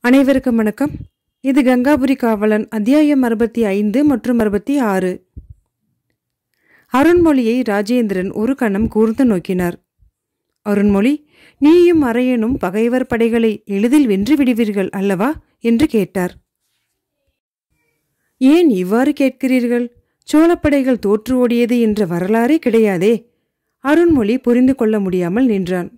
அனைவருக்கும் வணக்கம் இது கங்காபுரி காவலன் அத்தியாயம் அறுபத்தி ஐந்து மற்றும் அறுபத்தி ஆறு அருண்மொழியை ராஜேந்திரன் ஒரு கணம் கூர்ந்து நோக்கினார் அருண்மொழி நீயும் அரையனும் பகைவர் படைகளை எளிதில் வென்று விடுவீர்கள் அல்லவா என்று கேட்டார் ஏன் இவ்வாறு கேட்கிறீர்கள் சோழப்படைகள் தோற்று ஓடியது என்ற வரலாறே கிடையாதே அருண்மொழி புரிந்து கொள்ள முடியாமல் நின்றான்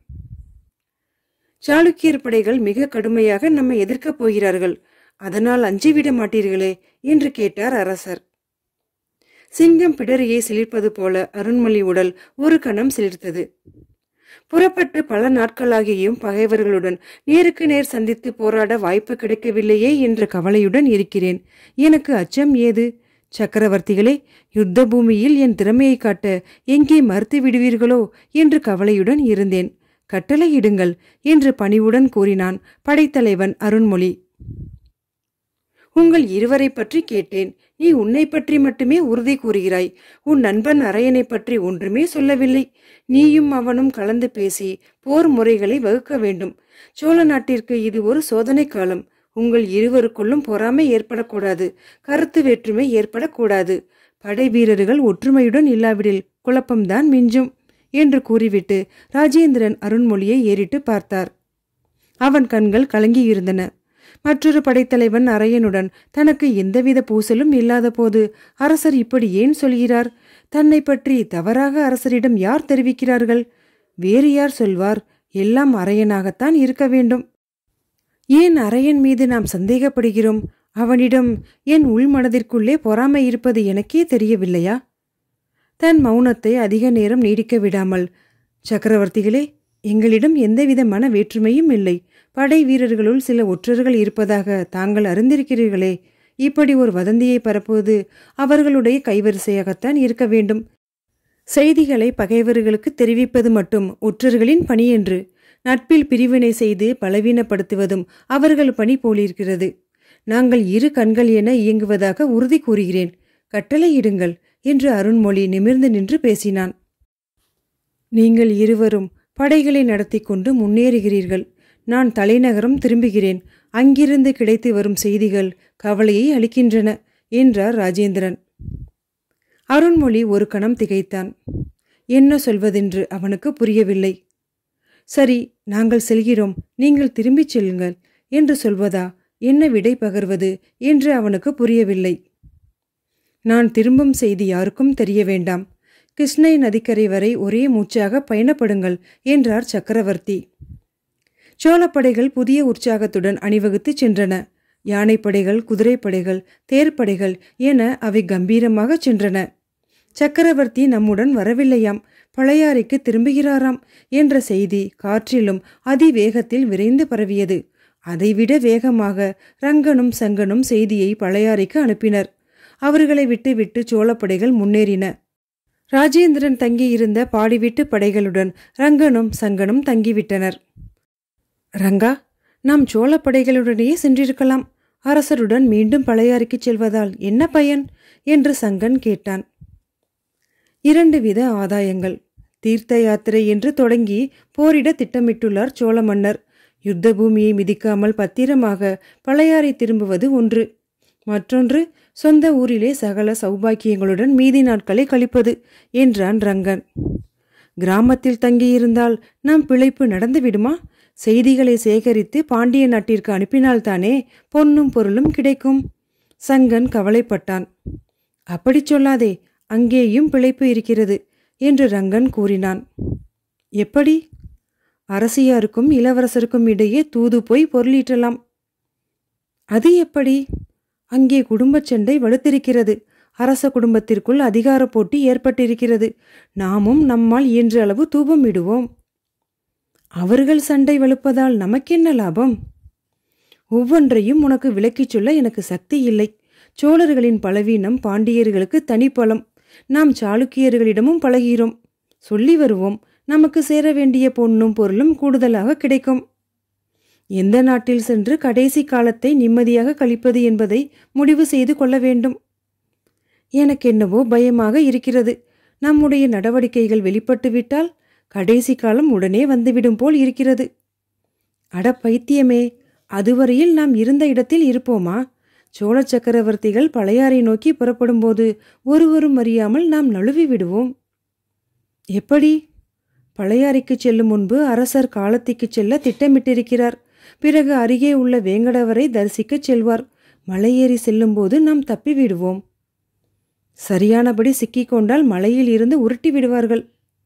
சாளுக்கியர் படைகள் மிக கடுமையாக நம்மை எதிர்க்கப் போகிறார்கள் அதனால் அஞ்சிவிட மாட்டீர்களே என்று கேட்டார் அரசர் சிங்கம் பிடரியை சிலிர்ப்பது போல அருண்மொழி உடல் ஒரு கணம் சிலிர்த்தது புறப்பட்டு பல நாட்களாகியும் பகைவர்களுடன் நேருக்கு நேர் சந்தித்து போராட வாய்ப்பு கிடைக்கவில்லையே என்ற கவலையுடன் இருக்கிறேன் எனக்கு அச்சம் ஏது சக்கரவர்த்திகளே யுத்த பூமியில் என் திறமையை காட்ட எங்கே மறுத்து விடுவீர்களோ என்று கவலையுடன் இருந்தேன் கட்டளையிடுங்கள் என்று பணிவுடன் கூறினான் படைத்தலைவன் அருண்மொழி உங்கள் இருவரை பற்றி கேட்டேன் நீ உன்னை பற்றி மட்டுமே உறுதி கூறுகிறாய் உன் நண்பன் அரையனை பற்றி ஒன்றுமே சொல்லவில்லை நீயும் அவனும் கலந்து பேசி போர் முறைகளை வகுக்க வேண்டும் சோழ நாட்டிற்கு இது ஒரு சோதனை காலம் உங்கள் இருவருக்குள்ளும் பொறாமை ஏற்படக்கூடாது கருத்து வேற்றுமை ஏற்படக்கூடாது படை வீரர்கள் ஒற்றுமையுடன் இல்லாவிடில் குழப்பம்தான் மிஞ்சும் என்று கூறிவிட்டு ராஜேந்திரன் அருண்மொழியை ஏறிட்டு பார்த்தார் அவன் கண்கள் கலங்கியிருந்தன மற்றொரு படைத்தலைவன் அரையனுடன் தனக்கு எந்தவித பூசலும் இல்லாத போது அரசர் இப்படி ஏன் சொல்கிறார் தன்னை பற்றி தவறாக அரசரிடம் யார் தெரிவிக்கிறார்கள் வேறு யார் சொல்வார் எல்லாம் அரையனாகத்தான் இருக்க வேண்டும் ஏன் அரையன் மீது நாம் சந்தேகப்படுகிறோம் அவனிடம் என் உள்மனதிற்குள்ளே பொறாமை இருப்பது எனக்கே தெரியவில்லையா தன் மௌனத்தை அதிக நேரம் நீடிக்க விடாமல் சக்கரவர்த்திகளே எங்களிடம் எந்தவித மன வேற்றுமையும் இல்லை படை வீரர்களுள் சில ஒற்றர்கள் இருப்பதாக தாங்கள் அறிந்திருக்கிறீர்களே இப்படி ஒரு வதந்தியை பரப்புவது அவர்களுடைய கைவரிசையாகத்தான் இருக்க வேண்டும் செய்திகளை பகைவர்களுக்கு தெரிவிப்பது மட்டும் ஒற்றர்களின் பணி என்று நட்பில் பிரிவினை செய்து பலவீனப்படுத்துவதும் அவர்கள் பணி போலிருக்கிறது நாங்கள் இரு கண்கள் என இயங்குவதாக உறுதி கூறுகிறேன் கட்டளையிடுங்கள் என்று அருண்மொழி நிமிர்ந்து நின்று பேசினான் நீங்கள் இருவரும் படைகளை நடத்தி கொண்டு முன்னேறுகிறீர்கள் நான் தலைநகரம் திரும்புகிறேன் அங்கிருந்து கிடைத்து வரும் செய்திகள் கவலையை அளிக்கின்றன என்றார் ராஜேந்திரன் அருண்மொழி ஒரு கணம் திகைத்தான் என்ன சொல்வதென்று அவனுக்கு புரியவில்லை சரி நாங்கள் செல்கிறோம் நீங்கள் திரும்பிச் செல்லுங்கள் என்று சொல்வதா என்ன விடை பகர்வது என்று அவனுக்கு புரியவில்லை நான் திரும்பும் செய்தி யாருக்கும் தெரிய வேண்டாம் கிருஷ்ணை நதிக்கரை வரை ஒரே மூச்சாக பயணப்படுங்கள் என்றார் சக்கரவர்த்தி சோழப்படைகள் புதிய உற்சாகத்துடன் அணிவகுத்துச் சென்றன யானைப்படைகள் குதிரைப்படைகள் தேர்ப்படைகள் என அவை கம்பீரமாகச் சென்றன சக்கரவர்த்தி நம்முடன் வரவில்லையாம் பழையாறைக்கு திரும்புகிறாராம் என்ற செய்தி காற்றிலும் அதிவேகத்தில் விரைந்து பரவியது அதைவிட வேகமாக ரங்கனும் சங்கனும் செய்தியை பழையாறைக்கு அனுப்பினர் அவர்களை விட்டுவிட்டு சோழப்படைகள் முன்னேறின ராஜேந்திரன் தங்கியிருந்த பாடிவிட்டு படைகளுடன் ரங்கனும் சங்கனும் தங்கிவிட்டனர் ரங்கா நாம் சோழப்படைகளுடனேயே சென்றிருக்கலாம் அரசருடன் மீண்டும் பழையாறைக்கு செல்வதால் என்ன பயன் என்று சங்கன் கேட்டான் இரண்டு வித ஆதாயங்கள் தீர்த்த யாத்திரை என்று தொடங்கி போரிட திட்டமிட்டுள்ளார் சோழ மன்னர் யுத்த பூமியை மிதிக்காமல் பத்திரமாக பழையாறை திரும்புவது ஒன்று மற்றொன்று சொந்த ஊரிலே சகல சௌபாக்கியங்களுடன் மீதி நாட்களை கழிப்பது என்றான் ரங்கன் கிராமத்தில் தங்கியிருந்தால் நம் பிழைப்பு நடந்து விடுமா செய்திகளை சேகரித்து பாண்டிய நாட்டிற்கு அனுப்பினால்தானே பொன்னும் பொருளும் கிடைக்கும் சங்கன் கவலைப்பட்டான் அப்படிச் சொல்லாதே அங்கேயும் பிழைப்பு இருக்கிறது என்று ரங்கன் கூறினான் எப்படி அரசியாருக்கும் இளவரசருக்கும் இடையே தூது போய் பொருளீட்டலாம் அது எப்படி அங்கே குடும்பச் சண்டை வலுத்திருக்கிறது அரச குடும்பத்திற்குள் அதிகார போட்டி ஏற்பட்டிருக்கிறது நாமும் நம்மால் இயன்ற அளவு தூபம் இடுவோம் அவர்கள் சண்டை வலுப்பதால் நமக்கென்ன லாபம் ஒவ்வொன்றையும் உனக்கு விளக்கிச் சொல்ல எனக்கு சக்தி இல்லை சோழர்களின் பலவீனம் பாண்டியர்களுக்கு தனிப்பலம் நாம் சாளுக்கியர்களிடமும் பழகிறோம் சொல்லி வருவோம் நமக்கு சேர வேண்டிய பொன்னும் பொருளும் கூடுதலாக கிடைக்கும் எந்த நாட்டில் சென்று கடைசி காலத்தை நிம்மதியாக கழிப்பது என்பதை முடிவு செய்து கொள்ள வேண்டும் எனக்கென்னவோ பயமாக இருக்கிறது நம்முடைய நடவடிக்கைகள் வெளிப்பட்டுவிட்டால் கடைசி காலம் உடனே வந்துவிடும் போல் இருக்கிறது அட பைத்தியமே அதுவரையில் நாம் இருந்த இடத்தில் இருப்போமா சோழ சக்கரவர்த்திகள் பழையாறை நோக்கி புறப்படும்போது ஒருவரும் அறியாமல் நாம் நழுவி விடுவோம் எப்படி பழையாறைக்கு செல்லும் முன்பு அரசர் காலத்திற்கு செல்ல திட்டமிட்டிருக்கிறார் பிறகு அருகே உள்ள வேங்கடவரை தரிசிக்கச் செல்வார் மலையேறி செல்லும்போது நாம் தப்பி விடுவோம் சரியானபடி சிக்கிக்கொண்டால் மலையில் இருந்து உருட்டி விடுவார்கள்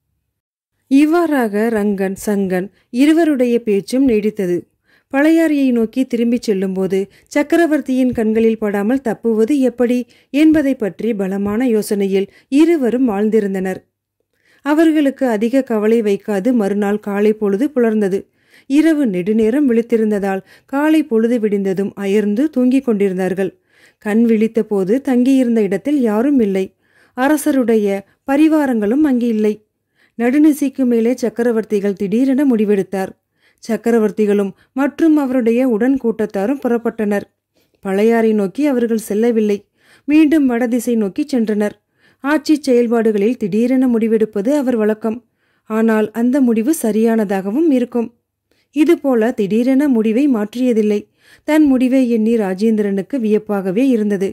இவ்வாறாக ரங்கன் சங்கன் இருவருடைய பேச்சும் நீடித்தது பழையாறையை நோக்கி திரும்பிச் செல்லும்போது சக்கரவர்த்தியின் கண்களில் படாமல் தப்புவது எப்படி என்பதை பற்றி பலமான யோசனையில் இருவரும் வாழ்ந்திருந்தனர் அவர்களுக்கு அதிக கவலை வைக்காது மறுநாள் காலை பொழுது புலர்ந்தது இரவு நெடுநேரம் விழித்திருந்ததால் காலை பொழுது விடிந்ததும் அயர்ந்து தூங்கிக் கொண்டிருந்தார்கள் கண் விழித்தபோது தங்கியிருந்த இடத்தில் யாரும் இல்லை அரசருடைய பரிவாரங்களும் அங்கு இல்லை நடுநிசைக்கு மேலே சக்கரவர்த்திகள் திடீரென முடிவெடுத்தார் சக்கரவர்த்திகளும் மற்றும் அவருடைய உடன் கூட்டத்தாரும் புறப்பட்டனர் பழையாறை நோக்கி அவர்கள் செல்லவில்லை மீண்டும் வடதிசை நோக்கி சென்றனர் ஆட்சி செயல்பாடுகளில் திடீரென முடிவெடுப்பது அவர் வழக்கம் ஆனால் அந்த முடிவு சரியானதாகவும் இருக்கும் இதுபோல திடீரென முடிவை மாற்றியதில்லை தன் முடிவை எண்ணி ராஜேந்திரனுக்கு வியப்பாகவே இருந்தது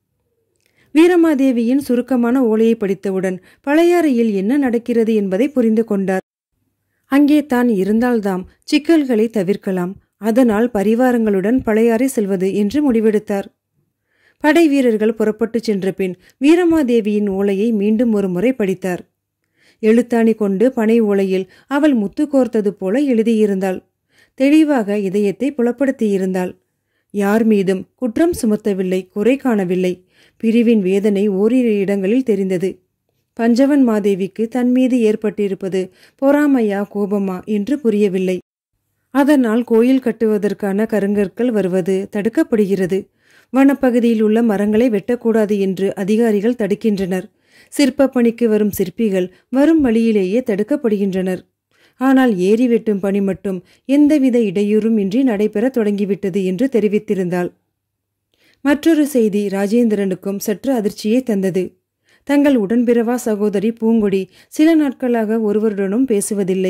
வீரமாதேவியின் சுருக்கமான ஓலையை படித்தவுடன் பழையாறையில் என்ன நடக்கிறது என்பதை புரிந்து கொண்டார் அங்கே தான் இருந்தால்தாம் சிக்கல்களை தவிர்க்கலாம் அதனால் பரிவாரங்களுடன் பழையாறை செல்வது என்று முடிவெடுத்தார் படை வீரர்கள் புறப்பட்டுச் சென்ற பின் வீரமாதேவியின் ஓலையை மீண்டும் ஒரு முறை படித்தார் எழுத்தாணி கொண்டு பனை ஓலையில் அவள் முத்து கோர்த்தது போல எழுதியிருந்தாள் தெளிவாக இதயத்தை புலப்படுத்தியிருந்தாள் யார் மீதும் குற்றம் சுமத்தவில்லை குறை காணவில்லை பிரிவின் வேதனை ஓரிரு இடங்களில் தெரிந்தது பஞ்சவன் மாதேவிக்கு தன் மீது ஏற்பட்டிருப்பது பொறாமையா கோபமா என்று புரியவில்லை அதனால் கோயில் கட்டுவதற்கான கருங்கற்கள் வருவது தடுக்கப்படுகிறது வனப்பகுதியில் உள்ள மரங்களை வெட்டக்கூடாது என்று அதிகாரிகள் தடுக்கின்றனர் சிற்ப பணிக்கு வரும் சிற்பிகள் வரும் வழியிலேயே தடுக்கப்படுகின்றனர் ஆனால் ஏரி வெட்டும் பணி மட்டும் எந்தவித இடையூறும் இன்றி நடைபெற தொடங்கிவிட்டது என்று தெரிவித்திருந்தாள் மற்றொரு செய்தி ராஜேந்திரனுக்கும் சற்று அதிர்ச்சியை தந்தது தங்கள் உடன்பிறவா சகோதரி பூங்கொடி சில நாட்களாக ஒருவருடனும் பேசுவதில்லை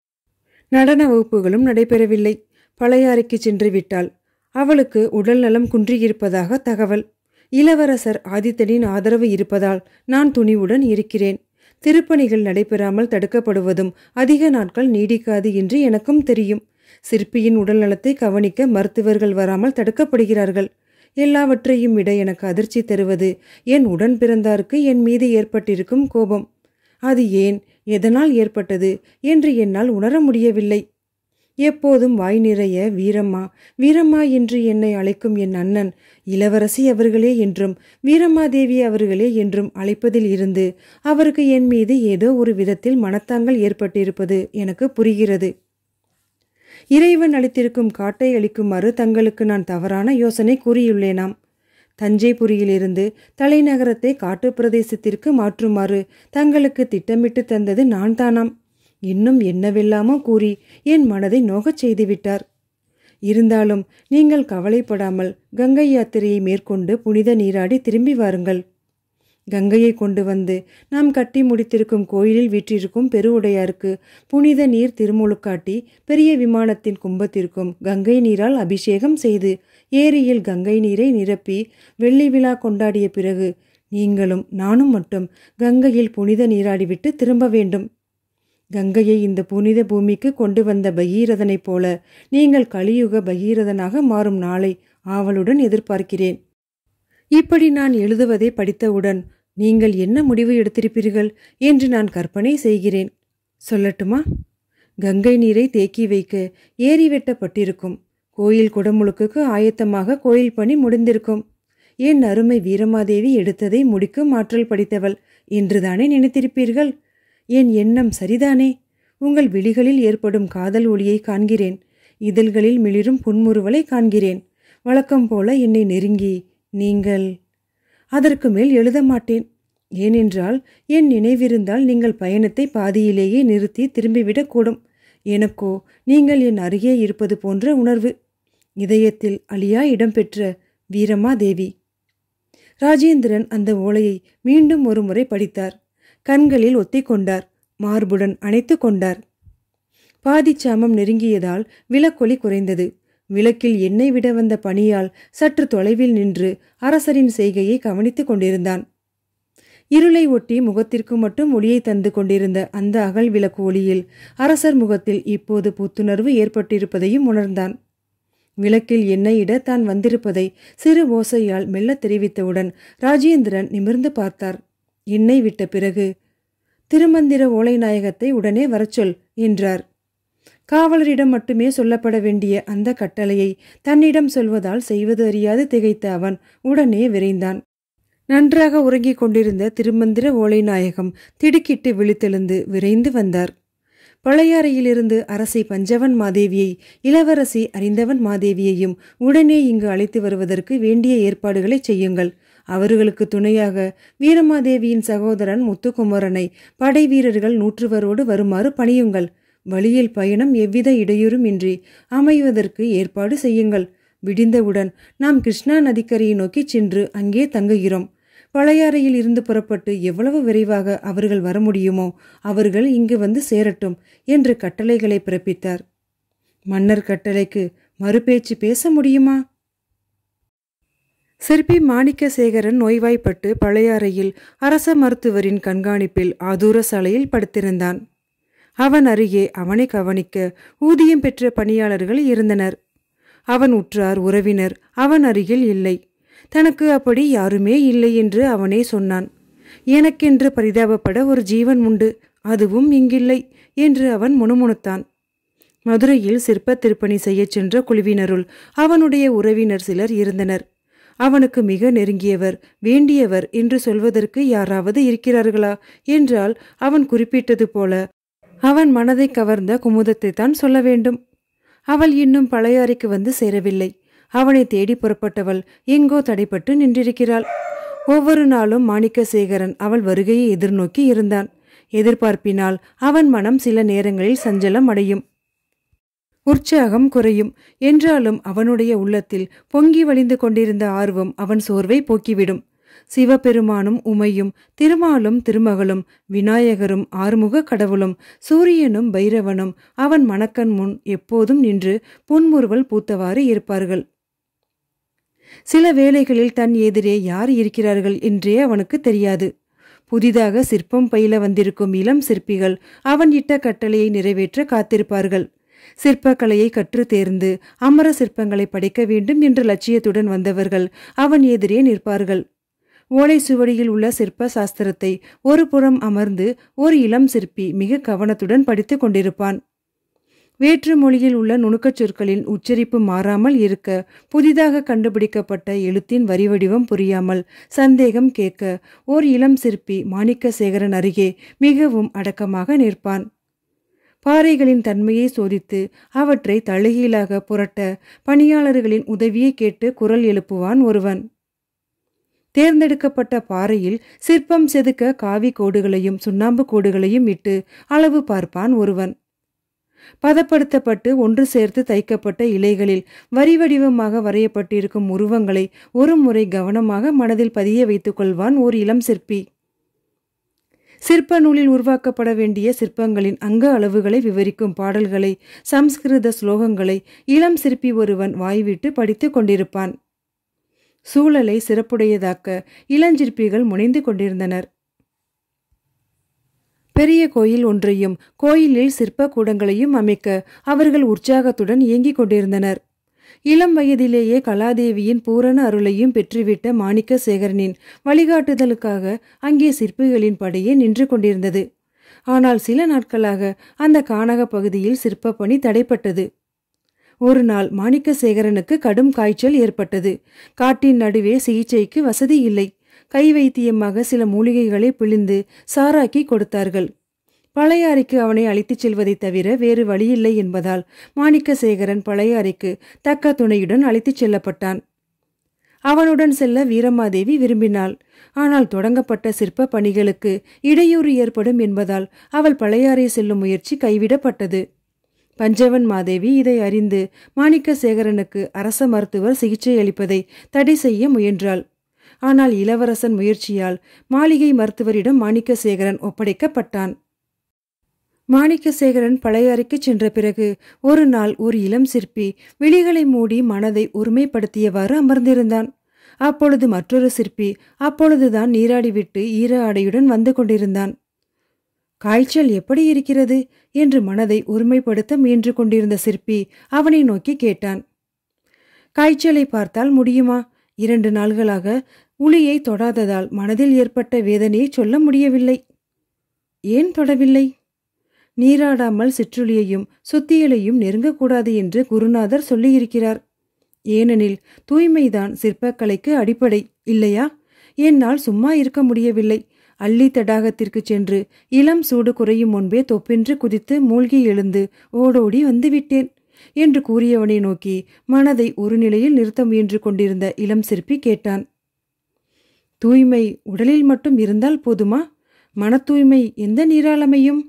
நடன வகுப்புகளும் நடைபெறவில்லை பழையாறைக்கு சென்று விட்டாள் அவளுக்கு உடல் நலம் குன்றியிருப்பதாக தகவல் இளவரசர் ஆதித்தனின் ஆதரவு இருப்பதால் நான் துணிவுடன் இருக்கிறேன் திருப்பணிகள் நடைபெறாமல் தடுக்கப்படுவதும் அதிக நாட்கள் நீடிக்காது என்று எனக்கும் தெரியும் சிற்பியின் உடல்நலத்தை கவனிக்க மருத்துவர்கள் வராமல் தடுக்கப்படுகிறார்கள் எல்லாவற்றையும் விட எனக்கு அதிர்ச்சி தருவது என் உடன் பிறந்தாருக்கு என் மீது ஏற்பட்டிருக்கும் கோபம் அது ஏன் எதனால் ஏற்பட்டது என்று என்னால் உணர முடியவில்லை எப்போதும் வாய் நிறைய வீரம்மா வீரம்மா என்று என்னை அழைக்கும் என் அண்ணன் இளவரசி அவர்களே என்றும் வீரம்மாதேவி அவர்களே என்றும் அழைப்பதில் இருந்து அவருக்கு என் மீது ஏதோ ஒரு விதத்தில் மனத்தாங்கள் ஏற்பட்டிருப்பது எனக்கு புரிகிறது இறைவன் அளித்திருக்கும் காட்டை அளிக்குமாறு தங்களுக்கு நான் தவறான யோசனை கூறியுள்ளேனாம் தஞ்சைபுரியிலிருந்து தலைநகரத்தை காட்டுப் பிரதேசத்திற்கு மாற்றுமாறு தங்களுக்கு திட்டமிட்டு தந்தது நான் தானாம் இன்னும் என்னவெல்லாமோ கூறி என் மனதை நோகச் செய்துவிட்டார் இருந்தாலும் நீங்கள் கவலைப்படாமல் கங்கை யாத்திரையை மேற்கொண்டு புனித நீராடி திரும்பி வாருங்கள் கங்கையை கொண்டு வந்து நாம் கட்டி முடித்திருக்கும் கோயிலில் வீற்றிருக்கும் பெருவுடையாருக்கு புனித நீர் திருமுழுக்காட்டி பெரிய விமானத்தின் கும்பத்திற்கும் கங்கை நீரால் அபிஷேகம் செய்து ஏரியில் கங்கை நீரை நிரப்பி வெள்ளி விழா கொண்டாடிய பிறகு நீங்களும் நானும் மட்டும் கங்கையில் புனித நீராடிவிட்டு திரும்ப வேண்டும் கங்கையை இந்த புனித பூமிக்கு கொண்டு வந்த பகீரதனைப் போல நீங்கள் கலியுக பகீரதனாக மாறும் நாளை ஆவலுடன் எதிர்பார்க்கிறேன் இப்படி நான் எழுதுவதை படித்தவுடன் நீங்கள் என்ன முடிவு எடுத்திருப்பீர்கள் என்று நான் கற்பனை செய்கிறேன் சொல்லட்டுமா கங்கை நீரை தேக்கி வைக்க ஏரி வெட்டப்பட்டிருக்கும் கோயில் குடமுழுக்குக்கு ஆயத்தமாக கோயில் பணி முடிந்திருக்கும் என் அருமை வீரமாதேவி எடுத்ததை முடிக்கும் ஆற்றல் படித்தவள் என்றுதானே நினைத்திருப்பீர்கள் என் எண்ணம் சரிதானே உங்கள் விழிகளில் ஏற்படும் காதல் ஒளியை காண்கிறேன் இதழ்களில் மிளிரும் புன்முறுவலை காண்கிறேன் வழக்கம் போல என்னை நெருங்கி நீங்கள் அதற்கு மேல் எழுத மாட்டேன் ஏனென்றால் என் நினைவிருந்தால் நீங்கள் பயணத்தை பாதியிலேயே நிறுத்தி திரும்பிவிடக்கூடும் எனக்கோ நீங்கள் என் அருகே இருப்பது போன்ற உணர்வு இதயத்தில் அழியா இடம்பெற்ற வீரமா தேவி ராஜேந்திரன் அந்த ஓலையை மீண்டும் ஒரு முறை படித்தார் கண்களில் ஒத்திக்கொண்டார் மார்புடன் அணைத்து கொண்டார் பாதிச்சாமம் நெருங்கியதால் விளக்கொலி குறைந்தது விளக்கில் எண்ணெய் விட வந்த பணியால் சற்று தொலைவில் நின்று அரசரின் செய்கையை கவனித்துக் கொண்டிருந்தான் இருளை ஒட்டி முகத்திற்கு மட்டும் ஒளியை தந்து கொண்டிருந்த அந்த அகல் விளக்கு ஒளியில் அரசர் முகத்தில் இப்போது புத்துணர்வு ஏற்பட்டிருப்பதையும் உணர்ந்தான் விளக்கில் எண்ணெயிட தான் வந்திருப்பதை சிறு ஓசையால் மெல்ல தெரிவித்தவுடன் ராஜேந்திரன் நிமிர்ந்து பார்த்தார் எண்ணெய் விட்ட பிறகு திருமந்திர ஓலைநாயகத்தை உடனே வரச்சொல் என்றார் காவலரிடம் மட்டுமே சொல்லப்பட வேண்டிய அந்த கட்டளையை தன்னிடம் சொல்வதால் செய்வது அறியாது திகைத்த அவன் உடனே விரைந்தான் நன்றாக உறங்கிக் கொண்டிருந்த திருமந்திர ஓலைநாயகம் திடுக்கிட்டு விழித்தெழுந்து விரைந்து வந்தார் பழையாறையிலிருந்து அரசி பஞ்சவன் மாதேவியை இளவரசி அறிந்தவன் மாதேவியையும் உடனே இங்கு அழைத்து வருவதற்கு வேண்டிய ஏற்பாடுகளை செய்யுங்கள் அவர்களுக்கு துணையாக வீரமாதேவியின் சகோதரன் முத்துக்குமரனை படை வீரர்கள் நூற்றுவரோடு வருமாறு பணியுங்கள் வழியில் பயணம் எவ்வித இடையூறும் இன்றி அமைவதற்கு ஏற்பாடு செய்யுங்கள் விடிந்தவுடன் நாம் கிருஷ்ணா நதிக்கரையை நோக்கி சென்று அங்கே தங்குகிறோம் பழையாறையில் இருந்து புறப்பட்டு எவ்வளவு விரைவாக அவர்கள் வர முடியுமோ அவர்கள் இங்கு வந்து சேரட்டும் என்று கட்டளைகளை பிறப்பித்தார் மன்னர் கட்டளைக்கு மறுபேச்சு பேச முடியுமா சிற்பி மாணிக்கசேகரன் நோய்வாய்ப்பட்டு பழையாறையில் அரச மருத்துவரின் கண்காணிப்பில் ஆதூர சாலையில் படுத்திருந்தான் அவன் அருகே அவனை கவனிக்க ஊதியம் பெற்ற பணியாளர்கள் இருந்தனர் அவன் உற்றார் உறவினர் அவன் அருகில் இல்லை தனக்கு அப்படி யாருமே இல்லை என்று அவனே சொன்னான் எனக்கென்று பரிதாபப்பட ஒரு ஜீவன் உண்டு அதுவும் இங்கில்லை என்று அவன் முணுமுணுத்தான் மதுரையில் சிற்ப திருப்பணி செய்யச் சென்ற குழுவினருள் அவனுடைய உறவினர் சிலர் இருந்தனர் அவனுக்கு மிக நெருங்கியவர் வேண்டியவர் என்று சொல்வதற்கு யாராவது இருக்கிறார்களா என்றால் அவன் குறிப்பிட்டது போல அவன் மனதை கவர்ந்த குமுதத்தை தான் சொல்ல வேண்டும் அவள் இன்னும் பழையாறைக்கு வந்து சேரவில்லை அவனை தேடி புறப்பட்டவள் எங்கோ தடைப்பட்டு நின்றிருக்கிறாள் ஒவ்வொரு நாளும் மாணிக்கசேகரன் அவள் வருகையை எதிர்நோக்கி இருந்தான் எதிர்பார்ப்பினால் அவன் மனம் சில நேரங்களில் சஞ்சலம் அடையும் உற்சாகம் குறையும் என்றாலும் அவனுடைய உள்ளத்தில் பொங்கி வழிந்து கொண்டிருந்த ஆர்வம் அவன் சோர்வை போக்கிவிடும் சிவபெருமானும் உமையும் திருமாலும் திருமகளும் விநாயகரும் ஆறுமுக கடவுளும் சூரியனும் பைரவனும் அவன் மணக்கண் முன் எப்போதும் நின்று புன்முறுவல் பூத்தவாறு இருப்பார்கள் சில வேளைகளில் தன் எதிரே யார் இருக்கிறார்கள் என்றே அவனுக்கு தெரியாது புதிதாக சிற்பம் பயில வந்திருக்கும் இளம் சிற்பிகள் அவன் இட்ட கட்டளையை நிறைவேற்ற காத்திருப்பார்கள் சிற்பக்கலையை கற்று தேர்ந்து அமர சிற்பங்களை படைக்க வேண்டும் என்ற லட்சியத்துடன் வந்தவர்கள் அவன் எதிரே நிற்பார்கள் ஓலை சுவடியில் உள்ள சிற்ப சாஸ்திரத்தை ஒரு புறம் அமர்ந்து ஒரு இளம் சிற்பி மிக கவனத்துடன் படித்துக் கொண்டிருப்பான் வேற்று மொழியில் உள்ள நுணுக்கச் சொற்களின் உச்சரிப்பு மாறாமல் இருக்க புதிதாக கண்டுபிடிக்கப்பட்ட எழுத்தின் வரிவடிவம் புரியாமல் சந்தேகம் கேட்க ஓர் இளம் சிற்பி மாணிக்கசேகரன் அருகே மிகவும் அடக்கமாக நிற்பான் பாறைகளின் தன்மையை சோதித்து அவற்றை தழுகீழாக புரட்ட பணியாளர்களின் உதவியை கேட்டு குரல் எழுப்புவான் ஒருவன் தேர்ந்தெடுக்கப்பட்ட பாறையில் சிற்பம் செதுக்க காவி கோடுகளையும் சுண்ணாம்பு கோடுகளையும் இட்டு அளவு பார்ப்பான் ஒருவன் பதப்படுத்தப்பட்டு ஒன்று சேர்த்து தைக்கப்பட்ட இலைகளில் வரி வடிவமாக வரையப்பட்டிருக்கும் உருவங்களை ஒரு முறை கவனமாக மனதில் பதிய வைத்துக் கொள்வான் ஓர் இளம் சிற்பி சிற்ப நூலில் உருவாக்கப்பட வேண்டிய சிற்பங்களின் அங்க அளவுகளை விவரிக்கும் பாடல்களை சம்ஸ்கிருத ஸ்லோகங்களை இளம் சிற்பி ஒருவன் வாய்விட்டு படித்துக் கொண்டிருப்பான் சூழலை சிறப்புடையதாக்க இளஞ்சிற்பிகள் முனைந்து கொண்டிருந்தனர் பெரிய கோயில் ஒன்றையும் கோயிலில் சிற்ப கூடங்களையும் அமைக்க அவர்கள் உற்சாகத்துடன் இயங்கிக் கொண்டிருந்தனர் இளம் வயதிலேயே கலாதேவியின் பூரண அருளையும் பெற்றுவிட்ட மாணிக்க சேகரனின் வழிகாட்டுதலுக்காக அங்கே சிற்பிகளின் படையே நின்று கொண்டிருந்தது ஆனால் சில நாட்களாக அந்த கானக பகுதியில் சிற்ப பணி தடைப்பட்டது ஒரு நாள் மாணிக்கசேகரனுக்கு கடும் காய்ச்சல் ஏற்பட்டது காட்டின் நடுவே சிகிச்சைக்கு வசதி இல்லை கை வைத்தியமாக சில மூலிகைகளை பிழிந்து சாராக்கி கொடுத்தார்கள் பழையாறைக்கு அவனை அழைத்துச் செல்வதைத் தவிர வேறு வழியில்லை என்பதால் மாணிக்கசேகரன் பழையாறைக்கு தக்க துணையுடன் அழைத்துச் செல்லப்பட்டான் அவனுடன் செல்ல வீரமாதேவி விரும்பினாள் ஆனால் தொடங்கப்பட்ட சிற்ப பணிகளுக்கு இடையூறு ஏற்படும் என்பதால் அவள் பழையாறை செல்லும் முயற்சி கைவிடப்பட்டது பஞ்சவன் மாதேவி இதை அறிந்து மாணிக்கசேகரனுக்கு அரச மருத்துவர் சிகிச்சை அளிப்பதை தடை செய்ய முயன்றாள் ஆனால் இளவரசன் முயற்சியால் மாளிகை மருத்துவரிடம் மாணிக்கசேகரன் ஒப்படைக்கப்பட்டான் மாணிக்கசேகரன் பழைய அறைக்கு சென்ற பிறகு ஒரு நாள் ஒரு இளம் சிற்பி விழிகளை மூடி மனதை ஒருமைப்படுத்தியவாறு அமர்ந்திருந்தான் அப்பொழுது மற்றொரு சிற்பி அப்பொழுதுதான் நீராடிவிட்டு ஈர ஆடையுடன் வந்து கொண்டிருந்தான் காய்ச்சல் எப்படி இருக்கிறது என்று மனதை ஒருமைப்படுத்த முயன்று கொண்டிருந்த சிற்பி அவனை நோக்கி கேட்டான் காய்ச்சலை பார்த்தால் முடியுமா இரண்டு நாள்களாக உளியை தொடாததால் மனதில் ஏற்பட்ட வேதனையை சொல்ல முடியவில்லை ஏன் தொடவில்லை நீராடாமல் சிற்றுளியையும் சுத்தியலையும் நெருங்கக்கூடாது என்று குருநாதர் சொல்லியிருக்கிறார் ஏனெனில் தூய்மைதான் சிற்பக்கலைக்கு அடிப்படை இல்லையா என்னால் சும்மா இருக்க முடியவில்லை அள்ளி தடாகத்திற்கு சென்று இளம் சூடு குறையும் முன்பே தொப்பென்று குதித்து மூழ்கி எழுந்து ஓடோடி வந்துவிட்டேன் என்று கூறியவனை நோக்கி மனதை ஒரு நிலையில் நிறுத்த முயன்று கொண்டிருந்த இளம் சிற்பி கேட்டான் தூய்மை உடலில் மட்டும் இருந்தால் போதுமா மன தூய்மை எந்த நீராளமையும்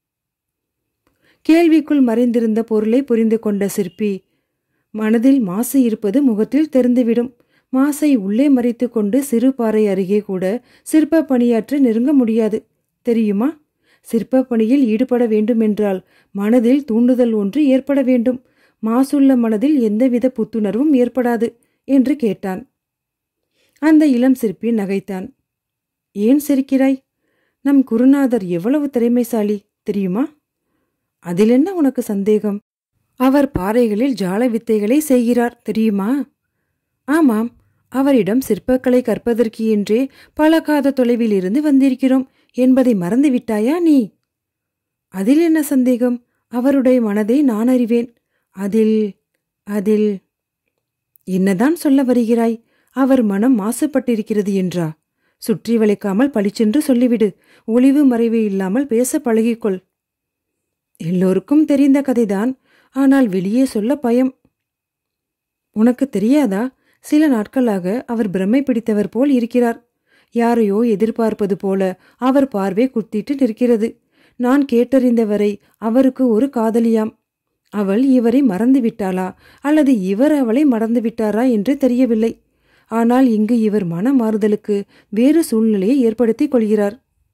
கேள்விக்குள் மறைந்திருந்த பொருளை புரிந்து கொண்ட சிற்பி மனதில் மாசு இருப்பது முகத்தில் தெரிந்துவிடும் மாசை உள்ளே மறைத்து கொண்டு சிறு பாறை அருகே கூட சிற்ப பணியாற்ற நெருங்க முடியாது தெரியுமா சிற்ப பணியில் ஈடுபட வேண்டுமென்றால் மனதில் தூண்டுதல் ஒன்று ஏற்பட வேண்டும் மாசுள்ள மனதில் எந்தவித புத்துணர்வும் ஏற்படாது என்று கேட்டான் அந்த இளம் சிற்பி நகைத்தான் ஏன் சிரிக்கிறாய் நம் குருநாதர் எவ்வளவு திறமைசாலி தெரியுமா அதில் என்ன உனக்கு சந்தேகம் அவர் பாறைகளில் ஜால வித்தைகளை செய்கிறார் தெரியுமா ஆமாம் அவரிடம் சிற்பக்கலை கற்பதற்கு என்றே பல காத தொலைவில் இருந்து வந்திருக்கிறோம் என்பதை மறந்துவிட்டாயா நீ அதில் என்ன சந்தேகம் அவருடைய மனதை நான் அறிவேன் அதில் அதில் என்னதான் சொல்ல வருகிறாய் அவர் மனம் மாசுபட்டிருக்கிறது என்றா சுற்றி வளைக்காமல் பளிச்சென்று சொல்லிவிடு ஒளிவு மறைவு இல்லாமல் பேச பழகிக்கொள் எல்லோருக்கும் தெரிந்த கதைதான் ஆனால் வெளியே சொல்ல பயம் உனக்கு தெரியாதா சில நாட்களாக அவர் பிரமை பிடித்தவர் போல் இருக்கிறார் யாரையோ எதிர்பார்ப்பது போல அவர் பார்வை குத்திட்டு நிற்கிறது நான் கேட்டறிந்தவரை அவருக்கு ஒரு காதலியாம் அவள் இவரை மறந்துவிட்டாளா அல்லது இவர் அவளை மறந்துவிட்டாரா என்று தெரியவில்லை ஆனால் இங்கு இவர் மன மாறுதலுக்கு வேறு சூழ்நிலையை ஏற்படுத்திக் கொள்கிறார்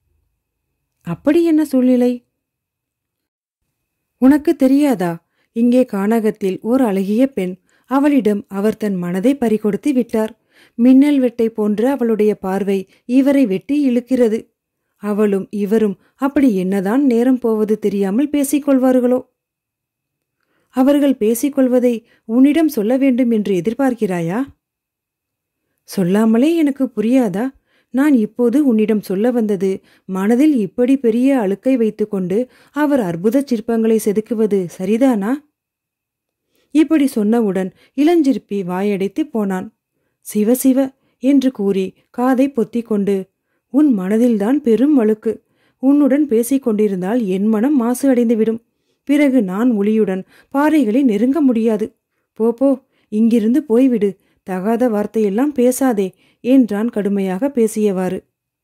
அப்படி என்ன சூழ்நிலை உனக்கு தெரியாதா இங்கே கானகத்தில் ஓர் அழகிய பெண் அவளிடம் அவர் தன் மனதை பறிகொடுத்து விட்டார் மின்னல் வெட்டை போன்ற அவளுடைய பார்வை இவரை வெட்டி இழுக்கிறது அவளும் இவரும் அப்படி என்னதான் நேரம் போவது தெரியாமல் பேசிக்கொள்வார்களோ அவர்கள் பேசிக்கொள்வதை உன்னிடம் சொல்ல வேண்டும் என்று எதிர்பார்க்கிறாயா சொல்லாமலே எனக்கு புரியாதா நான் இப்போது உன்னிடம் சொல்ல வந்தது மனதில் இப்படி பெரிய அழுக்கை வைத்துக்கொண்டு அவர் அற்புத சிற்பங்களை செதுக்குவது சரிதானா இப்படி சொன்னவுடன் இளஞ்சிற்பி வாயடைத்து போனான் சிவ சிவ என்று கூறி காதை பொத்திக் கொண்டு உன் மனதில்தான் பெரும் அழுக்கு உன்னுடன் பேசிக் கொண்டிருந்தால் என் மனம் மாசு அடைந்துவிடும் பிறகு நான் ஒளியுடன் பாறைகளை நெருங்க முடியாது போ போ இங்கிருந்து போய்விடு தகாத வார்த்தையெல்லாம் பேசாதே என்றான் கடுமையாக பேசியவாறு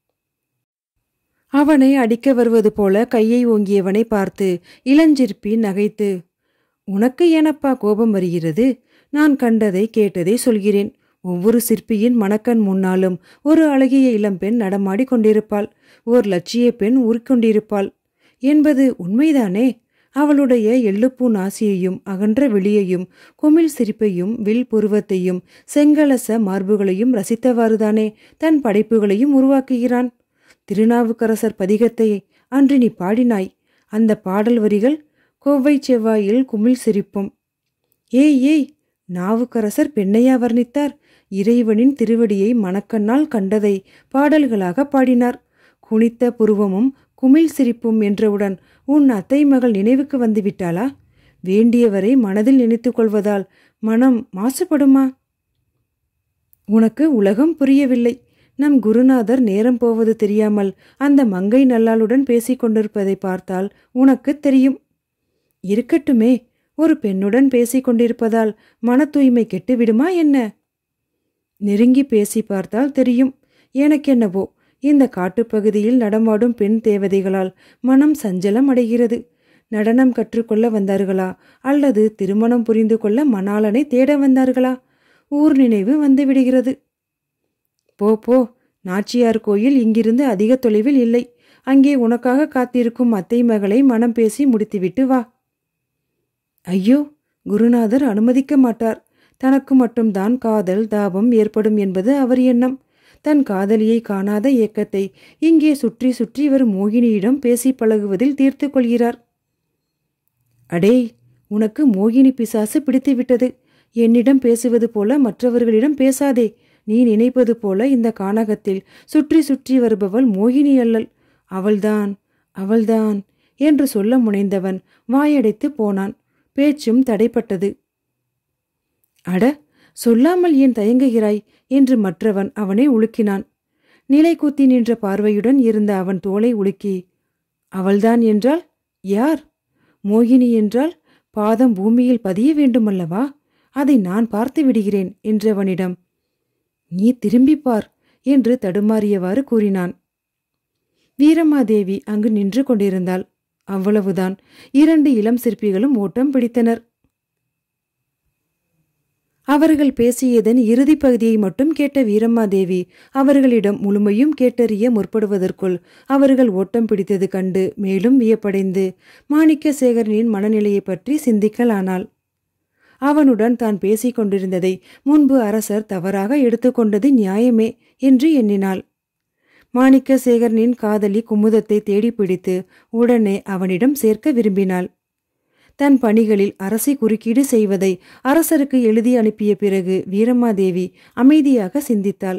அவனை அடிக்க வருவது போல கையை ஓங்கியவனை பார்த்து இளஞ்சிற்பி நகைத்து உனக்கு ஏனப்பா கோபம் வருகிறது நான் கண்டதை கேட்டதை சொல்கிறேன் ஒவ்வொரு சிற்பியின் மணக்கண் முன்னாலும் ஒரு அழகிய இளம்பெண் நடமாடி கொண்டிருப்பாள் ஓர் லட்சிய பெண் ஊறிக்கொண்டிருப்பாள் என்பது உண்மைதானே அவளுடைய எள்ளுப்பூ நாசியையும் அகன்ற வெளியையும் குமிழ் சிரிப்பையும் வில் புருவத்தையும் செங்கலச மார்புகளையும் ரசித்தவாறுதானே தன் படைப்புகளையும் உருவாக்குகிறான் திருநாவுக்கரசர் பதிகத்தை அன்று நீ பாடினாய் அந்த பாடல் வரிகள் கோவை செவ்வாயில் குமிழ் சிரிப்பும் ஏய் ஏய் நாவுக்கரசர் பெண்ணையா வர்ணித்தார் இறைவனின் திருவடியை மணக்கண்ணால் கண்டதை பாடல்களாக பாடினார் குனித்த புருவமும் குமிழ் சிரிப்பும் என்றவுடன் உன் அத்தை மகள் நினைவுக்கு வந்து விட்டாளா வேண்டியவரை மனதில் நினைத்துக் கொள்வதால் மனம் மாசுபடுமா உனக்கு உலகம் புரியவில்லை நம் குருநாதர் நேரம் போவது தெரியாமல் அந்த மங்கை நல்லாளுடன் பேசிக் கொண்டிருப்பதை பார்த்தால் உனக்கு தெரியும் இருக்கட்டுமே ஒரு பெண்ணுடன் பேசிக் கொண்டிருப்பதால் மன தூய்மை கெட்டுவிடுமா என்ன நெருங்கி பேசி பார்த்தால் தெரியும் எனக்கென்னவோ இந்த காட்டுப்பகுதியில் நடமாடும் பெண் தேவதைகளால் மனம் சஞ்சலம் அடைகிறது நடனம் கற்றுக்கொள்ள வந்தார்களா அல்லது திருமணம் புரிந்து கொள்ள மணாளனை தேட வந்தார்களா ஊர் நினைவு வந்து விடுகிறது போ போ நாச்சியார் கோயில் இங்கிருந்து அதிக தொலைவில் இல்லை அங்கே உனக்காக காத்திருக்கும் அத்தை மகளை மனம் பேசி முடித்துவிட்டு வா ஐயோ குருநாதர் அனுமதிக்க மாட்டார் தனக்கு மட்டும்தான் காதல் தாபம் ஏற்படும் என்பது அவர் எண்ணம் தன் காதலியை காணாத ஏக்கத்தை இங்கே சுற்றி சுற்றி வரும் மோகினியிடம் பேசி பழகுவதில் தீர்த்து கொள்கிறார் அடேய் உனக்கு மோகினி பிசாசு பிடித்து விட்டது என்னிடம் பேசுவது போல மற்றவர்களிடம் பேசாதே நீ நினைப்பது போல இந்த கானகத்தில் சுற்றி சுற்றி வருபவள் மோகினி அல்லல் அவள்தான் அவள்தான் என்று சொல்ல முனைந்தவன் வாயடைத்து போனான் பேச்சும் தடைப்பட்டது அட சொல்லாமல் ஏன் தயங்குகிறாய் என்று மற்றவன் அவனை உலுக்கினான் நிலை கூத்தி நின்ற பார்வையுடன் இருந்த அவன் தோலை உலுக்கி அவள்தான் என்றால் யார் மோகினி என்றால் பாதம் பூமியில் பதிய வேண்டுமல்லவா அதை நான் பார்த்து விடுகிறேன் என்றவனிடம் நீ திரும்பிப் பார் என்று தடுமாறியவாறு கூறினான் வீரமாதேவி அங்கு நின்று கொண்டிருந்தாள் அவ்வளவுதான் இரண்டு இளம் சிற்பிகளும் ஓட்டம் பிடித்தனர் அவர்கள் பேசியதன் இறுதிப் பகுதியை மட்டும் கேட்ட வீரம்மாதேவி அவர்களிடம் முழுமையும் கேட்டறிய முற்படுவதற்குள் அவர்கள் ஓட்டம் பிடித்தது கண்டு மேலும் வியப்படைந்து மாணிக்க சேகரனின் மனநிலையை பற்றி சிந்திக்கலானாள் அவனுடன் தான் பேசிக் கொண்டிருந்ததை முன்பு அரசர் தவறாக எடுத்துக்கொண்டது நியாயமே என்று எண்ணினாள் மாணிக்க சேகரனின் காதலி குமுதத்தை தேடிப் பிடித்து உடனே அவனிடம் சேர்க்க விரும்பினாள் தன் பணிகளில் அரசை குறுக்கீடு செய்வதை அரசருக்கு எழுதி அனுப்பிய பிறகு வீரம்மாதேவி அமைதியாக சிந்தித்தாள்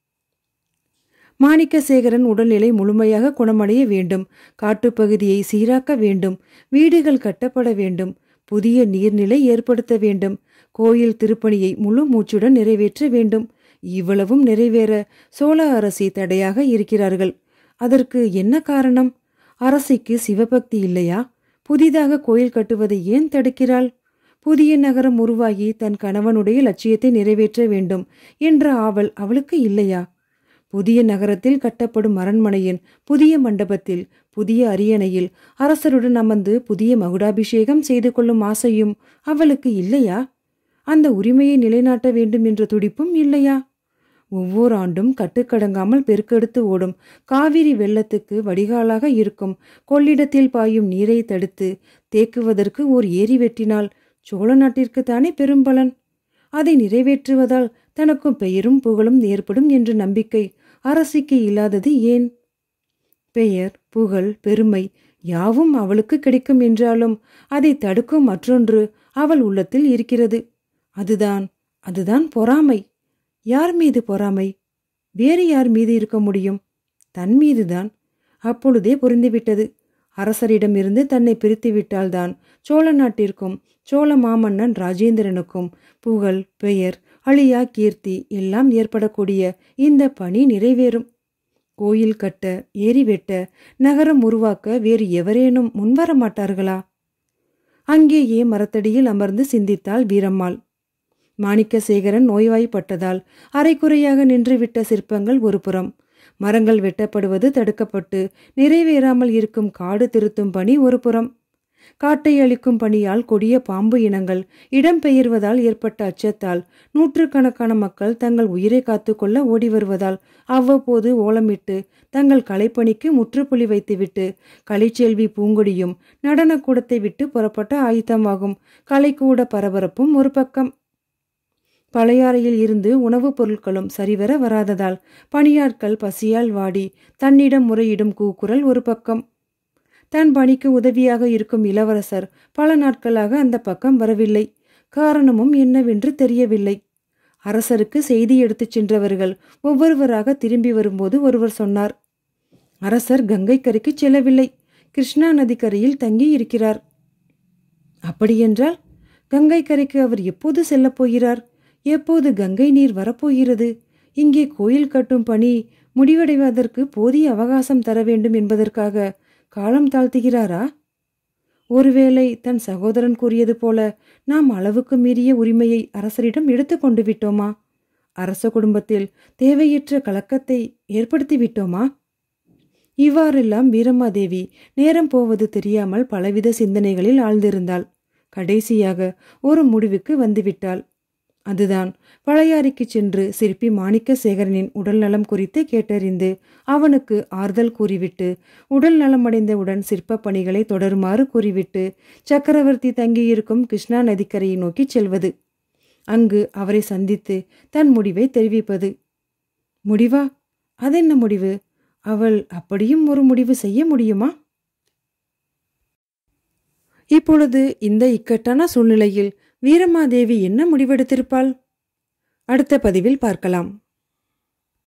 மாணிக்கசேகரன் உடல்நிலை முழுமையாக குணமடைய வேண்டும் காட்டுப்பகுதியை சீராக்க வேண்டும் வீடுகள் கட்டப்பட வேண்டும் புதிய நீர்நிலை ஏற்படுத்த வேண்டும் கோயில் திருப்பணியை முழு மூச்சுடன் நிறைவேற்ற வேண்டும் இவ்வளவும் நிறைவேற சோழ அரசி தடையாக இருக்கிறார்கள் அதற்கு என்ன காரணம் அரசிக்கு சிவபக்தி இல்லையா புதிதாக கோயில் கட்டுவதை ஏன் தடுக்கிறாள் புதிய நகரம் உருவாகி தன் கணவனுடைய லட்சியத்தை நிறைவேற்ற வேண்டும் என்ற ஆவல் அவளுக்கு இல்லையா புதிய நகரத்தில் கட்டப்படும் அரண்மனையின் புதிய மண்டபத்தில் புதிய அரியணையில் அரசருடன் அமர்ந்து புதிய மகுடாபிஷேகம் செய்து கொள்ளும் ஆசையும் அவளுக்கு இல்லையா அந்த உரிமையை நிலைநாட்ட வேண்டும் என்ற துடிப்பும் இல்லையா ஒவ்வொரு ஆண்டும் கட்டுக்கடங்காமல் பெருக்கெடுத்து ஓடும் காவிரி வெள்ளத்துக்கு வடிகாலாக இருக்கும் கொள்ளிடத்தில் பாயும் நீரை தடுத்து தேக்குவதற்கு ஓர் ஏரி வெட்டினால் சோழ நாட்டிற்கு தானே பெரும்பலன் அதை நிறைவேற்றுவதால் தனக்கும் பெயரும் புகழும் ஏற்படும் என்ற நம்பிக்கை அரசிக்கு இல்லாதது ஏன் பெயர் புகழ் பெருமை யாவும் அவளுக்கு கிடைக்கும் என்றாலும் அதை தடுக்கும் மற்றொன்று அவள் உள்ளத்தில் இருக்கிறது அதுதான் அதுதான் பொறாமை யார் மீது பொறாமை வேறு யார் மீது இருக்க முடியும் தன் மீதுதான் அப்பொழுதே புரிந்துவிட்டது அரசரிடமிருந்து தன்னை பிரித்துவிட்டால்தான் சோழ நாட்டிற்கும் சோழ மாமன்னன் ராஜேந்திரனுக்கும் புகழ் பெயர் அழியா கீர்த்தி எல்லாம் ஏற்படக்கூடிய இந்த பணி நிறைவேறும் கோயில் கட்ட ஏரி வெட்ட நகரம் உருவாக்க வேறு எவரேனும் முன்வர மாட்டார்களா அங்கேயே மரத்தடியில் அமர்ந்து சிந்தித்தாள் வீரம்மாள் மாணிக்கசேகரன் நோய்வாய்ப்பட்டதால் அரைக்குறையாக நின்றுவிட்ட சிற்பங்கள் ஒரு புறம் மரங்கள் வெட்டப்படுவது தடுக்கப்பட்டு நிறைவேறாமல் இருக்கும் காடு திருத்தும் பணி ஒரு புறம் காட்டை அளிக்கும் பணியால் கொடிய பாம்பு இனங்கள் இடம்பெயர்வதால் ஏற்பட்ட அச்சத்தால் நூற்றுக்கணக்கான மக்கள் தங்கள் உயிரை காத்துக்கொள்ள ஓடி வருவதால் அவ்வப்போது ஓலமிட்டு தங்கள் கலைப்பணிக்கு முற்றுப்புள்ளி வைத்துவிட்டு கலைச்செல்வி பூங்கொடியும் நடனக்கூடத்தை விட்டு புறப்பட்ட ஆயுதமாகும் கலைக்கூட பரபரப்பும் ஒரு பக்கம் பழையாறையில் இருந்து உணவுப் பொருட்களும் சரிவர வராததால் பணியாட்கள் பசியால் வாடி தன்னிடம் முறையிடும் கூக்குரல் ஒரு பக்கம் தன் பணிக்கு உதவியாக இருக்கும் இளவரசர் பல நாட்களாக அந்த பக்கம் வரவில்லை காரணமும் என்னவென்று தெரியவில்லை அரசருக்கு செய்தி எடுத்துச் சென்றவர்கள் ஒவ்வொருவராக திரும்பி வரும்போது ஒருவர் சொன்னார் அரசர் கங்கை கரைக்கு செல்லவில்லை கிருஷ்ணா நதிக்கரையில் தங்கி இருக்கிறார் அப்படியென்றால் கங்கை கரைக்கு அவர் எப்போது செல்லப் போகிறார் எப்போது கங்கை நீர் வரப்போகிறது இங்கே கோயில் கட்டும் பணி முடிவடைவதற்கு போதிய அவகாசம் தர வேண்டும் என்பதற்காக காலம் தாழ்த்துகிறாரா ஒருவேளை தன் சகோதரன் கூறியது போல நாம் அளவுக்கு மீறிய உரிமையை அரசரிடம் எடுத்துக்கொண்டு விட்டோமா அரச குடும்பத்தில் தேவையற்ற கலக்கத்தை ஏற்படுத்தி விட்டோமா இவ்வாறெல்லாம் வீரம்மாதேவி நேரம் போவது தெரியாமல் பலவித சிந்தனைகளில் ஆழ்ந்திருந்தாள் கடைசியாக ஒரு முடிவுக்கு வந்துவிட்டாள் அதுதான் பழையாறைக்கு சென்று சிற்பி மாணிக்க சேகரனின் உடல் நலம் குறித்து கேட்டறிந்து அவனுக்கு ஆறுதல் கூறிவிட்டு உடல் நலமடைந்தவுடன் சிற்ப பணிகளை தொடருமாறு கூறிவிட்டு சக்கரவர்த்தி தங்கியிருக்கும் கிருஷ்ணா நதிக்கரையை நோக்கி செல்வது அங்கு அவரை சந்தித்து தன் முடிவை தெரிவிப்பது முடிவா அதென்ன முடிவு அவள் அப்படியும் ஒரு முடிவு செய்ய முடியுமா இப்பொழுது இந்த இக்கட்டான சூழ்நிலையில் வீரமாதேவி என்ன முடிவெடுத்திருப்பாள் அடுத்த பதிவில் பார்க்கலாம்